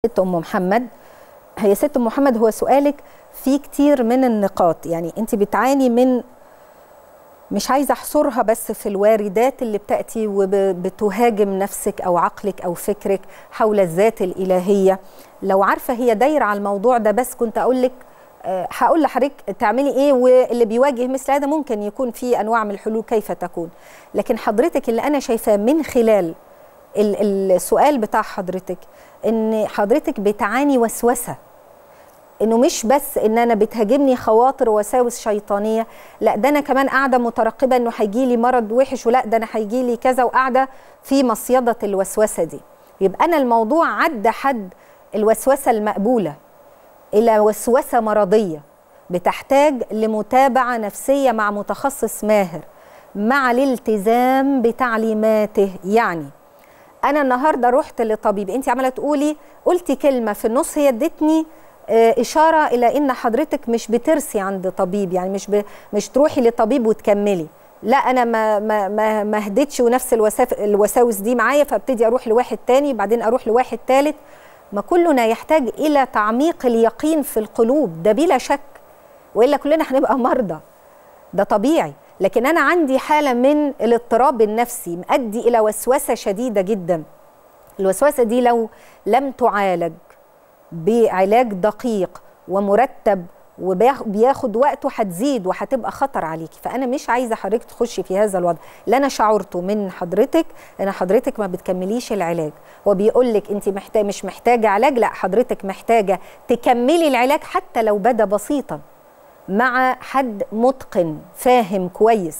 ست ام محمد هي ست ام محمد هو سؤالك في كتير من النقاط يعني انت بتعاني من مش عايزه احصرها بس في الواردات اللي بتاتي وبتهاجم نفسك او عقلك او فكرك حول الذات الالهيه لو عارفه هي دايره على الموضوع ده بس كنت اقول لك أه هقول لحضرتك تعملي ايه واللي بيواجه مثل هذا ممكن يكون في انواع من الحلول كيف تكون لكن حضرتك اللي انا شايفاه من خلال السؤال بتاع حضرتك ان حضرتك بتعاني وسوسه انه مش بس ان انا بتهاجمني خواطر ووساوس شيطانيه لا ده انا كمان قاعده مترقبه انه هيجي لي مرض وحش ولا ده انا هيجي لي كذا وقاعده في مصيده الوسوسه دي يبقى انا الموضوع عدى حد الوسوسه المقبوله الى وسوسه مرضيه بتحتاج لمتابعه نفسيه مع متخصص ماهر مع الالتزام بتعليماته يعني انا النهارده رحت لطبيب انت عماله تقولي قلتي كلمه في النص هي ادتني اشاره الى ان حضرتك مش بترسي عند طبيب يعني مش ب... مش تروحي لطبيب وتكملي لا انا ما ما ما, ما هديتش ونفس الوساف... الوساوس دي معايا فابتدي اروح لواحد تاني بعدين اروح لواحد تالت ما كلنا يحتاج الى تعميق اليقين في القلوب ده بلا شك والا كلنا هنبقى مرضى ده طبيعي لكن انا عندي حاله من الاضطراب النفسي مؤدي الى وسوسه شديده جدا الوسوسه دي لو لم تعالج بعلاج دقيق ومرتب وبياخد وقته هتزيد وهتبقى خطر عليكي فانا مش عايزه حضرتك تخشي في هذا الوضع اللي انا شعرته من حضرتك ان حضرتك ما بتكمليش العلاج هو بيقول لك انت محتاج مش محتاجه علاج لا حضرتك محتاجه تكملي العلاج حتى لو بدا بسيطا مع حد متقن فاهم كويس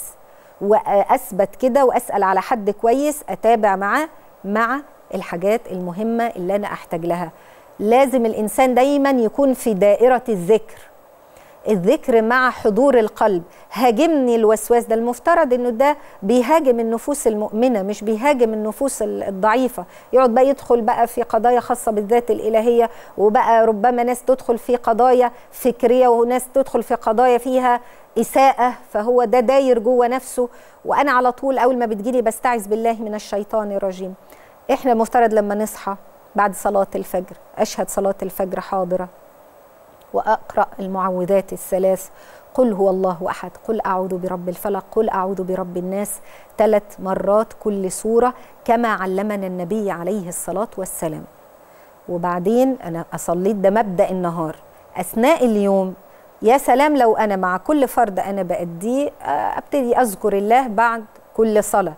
واثبت كده واسال على حد كويس اتابع معاه مع الحاجات المهمه اللي انا احتاج لها لازم الانسان دايما يكون في دائره الذكر الذكر مع حضور القلب هاجمني الوسواس ده المفترض انه ده بيهاجم النفوس المؤمنه مش بيهاجم النفوس الضعيفه يقعد بقى يدخل بقى في قضايا خاصه بالذات الالهيه وبقى ربما ناس تدخل في قضايا فكريه وناس تدخل في قضايا فيها اساءه فهو ده داير جوه نفسه وانا على طول اول ما بتجيلي بستعذ بالله من الشيطان الرجيم احنا المفترض لما نصحى بعد صلاه الفجر اشهد صلاه الفجر حاضره واقرا المعوذات الثلاث قل هو الله احد قل اعوذ برب الفلق قل اعوذ برب الناس ثلاث مرات كل سوره كما علمنا النبي عليه الصلاه والسلام وبعدين انا اصليت ده مبدا النهار اثناء اليوم يا سلام لو انا مع كل فرد انا باديه ابتدي اذكر الله بعد كل صلاه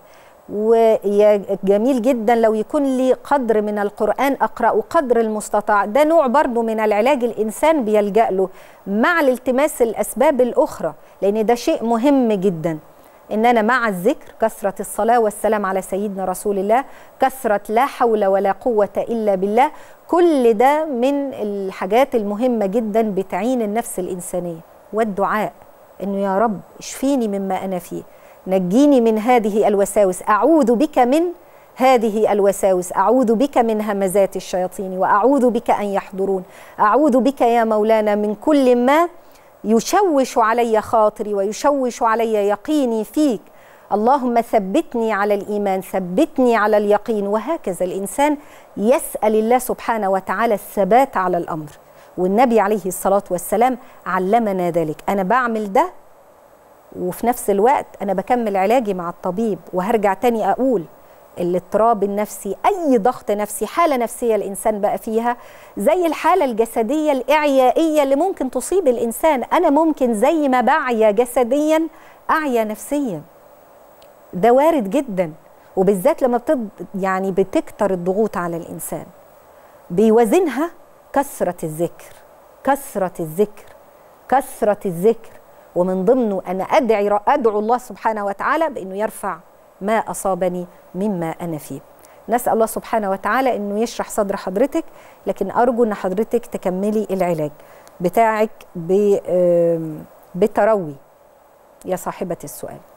وجميل جدا لو يكون لي قدر من القرآن أقرأ قدر المستطاع ده نوع برضو من العلاج الإنسان بيلجأ له مع الالتماس الأسباب الأخرى لأن ده شيء مهم جدا إن أنا مع الذكر كثرة الصلاة والسلام على سيدنا رسول الله كثرة لا حول ولا قوة إلا بالله كل ده من الحاجات المهمة جدا بتعين النفس الإنسانية والدعاء إنه يا رب اشفيني مما أنا فيه نجيني من هذه الوساوس اعوذ بك من هذه الوساوس اعوذ بك من همزات الشياطين واعوذ بك ان يحضرون اعوذ بك يا مولانا من كل ما يشوش علي خاطري ويشوش علي يقيني فيك اللهم ثبتني على الايمان ثبتني على اليقين وهكذا الانسان يسال الله سبحانه وتعالى الثبات على الامر والنبي عليه الصلاه والسلام علمنا ذلك انا بعمل ده وفي نفس الوقت انا بكمل علاجي مع الطبيب وهرجع تاني اقول الاضطراب النفسي اي ضغط نفسي حاله نفسيه الانسان بقى فيها زي الحاله الجسديه الاعيائيه اللي ممكن تصيب الانسان انا ممكن زي ما بعيا جسديا اعيا نفسيا ده وارد جدا وبالذات لما بتض يعني بتكتر الضغوط على الانسان بيوازنها كثره الذكر كثره الذكر كثره الذكر ومن ضمنه أنا أدعي أدعو الله سبحانه وتعالى بأنه يرفع ما أصابني مما أنا فيه نسأل الله سبحانه وتعالى أنه يشرح صدر حضرتك لكن أرجو أن حضرتك تكملي العلاج بتاعك بتروي يا صاحبة السؤال